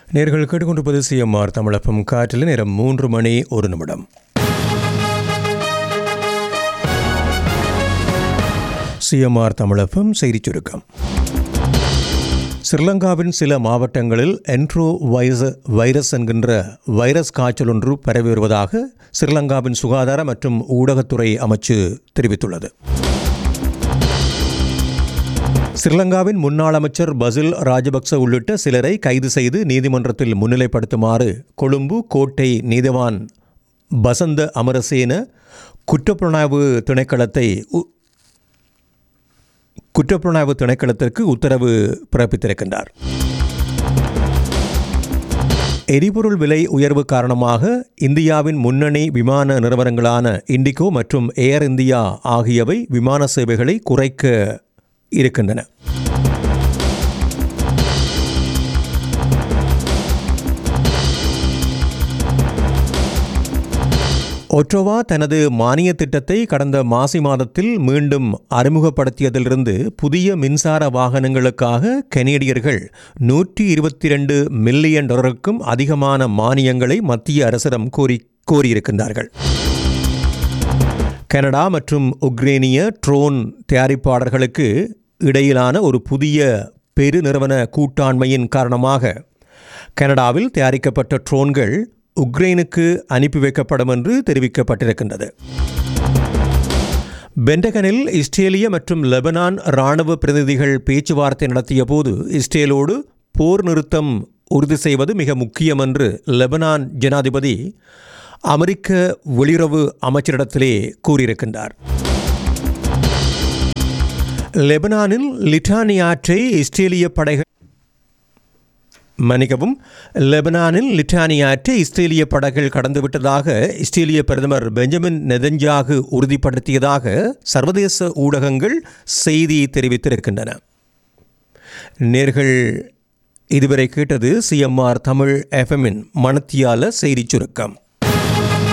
நேர்கள் கேட்டுக்கொண்டிருப்பது சிஎம்ஆர் தமிழப்பம் காற்றில் நேரம் மூன்று மணி ஒரு நிமிடம் சிஎம்ஆர் தமிழப்பம் செய்திச் சுருக்கம் ஸ்ரீலங்காவின் சில மாவட்டங்களில் என்ட்ரோ வைரஸ் வைரஸ் என்கின்ற வைரஸ் காய்ச்சல் ஒன்று பரவி வருவதாக ஸ்ரீலங்காவின் சுகாதார மற்றும் ஊடகத்துறை அமைச்சு தெரிவித்துள்ளது ஸ்ரீலங்காவின் முன்னாள் அமைச்சர் பசில் ராஜபக்ச உள்ளிட்ட சிலரை கைது செய்து நீதிமன்றத்தில் முன்னிலைப்படுத்துமாறு கொழும்பு கோட்டை நீதிவான் பசந்த அமரசேன குற்றப்புலனாய்வு திணைக்களத்தை உ- குற்றப்புலனாய்வு திணைக்களத்திற்கு உத்தரவு பிறப்பித்திருக்கின்றார் எரிபொருள் விலை உயர்வு காரணமாக இந்தியாவின் முன்னணி விமான நிறுவனங்களான இண்டிகோ மற்றும் ஏர் இந்தியா ஆகியவை விமான சேவைகளை குறைக்க இருக்கின்றன ஒற்றோவா தனது மானிய திட்டத்தை கடந்த மாசி மாதத்தில் மீண்டும் அறிமுகப்படுத்தியதிலிருந்து புதிய மின்சார வாகனங்களுக்காக கனேடியர்கள் நூற்றி இருபத்தி ரெண்டு மில்லியன் டாலருக்கும் அதிகமான மானியங்களை மத்திய அரசிடம் கோரி கோரியிருக்கின்றார்கள் கனடா மற்றும் உக்ரேனிய ட்ரோன் தயாரிப்பாளர்களுக்கு இடையிலான ஒரு புதிய பெருநிறுவன கூட்டாண்மையின் காரணமாக கனடாவில் தயாரிக்கப்பட்ட ட்ரோன்கள் உக்ரைனுக்கு அனுப்பி வைக்கப்படும் என்று தெரிவிக்கப்பட்டிருக்கின்றது பென்டகனில் இஸ்ரேலிய மற்றும் லெபனான் இராணுவ பிரதிநிதிகள் பேச்சுவார்த்தை நடத்திய போது இஸ்ரேலோடு போர் நிறுத்தம் உறுதி செய்வது மிக முக்கியம் என்று லெபனான் ஜனாதிபதி அமெரிக்க வெளியுறவு அமைச்சரிடத்திலே கூறியிருக்கின்றார் லெபனானில் லிட்டானி ஆற்றை இஸ்ரேலிய படைகள் மன்னிக்கவும் லெபனானில் லிட்டானி ஆற்றை இஸ்ரேலிய படைகள் கடந்துவிட்டதாக இஸ்ரேலிய பிரதமர் பெஞ்சமின் நெதன்ஜாகு உறுதிப்படுத்தியதாக சர்வதேச ஊடகங்கள் செய்தி தெரிவித்திருக்கின்றன நேர்கள் இதுவரை கேட்டது சிஎம்ஆர் தமிழ் எஃப்எம்மின் மணத்தியால செய்திச் சுருக்கம்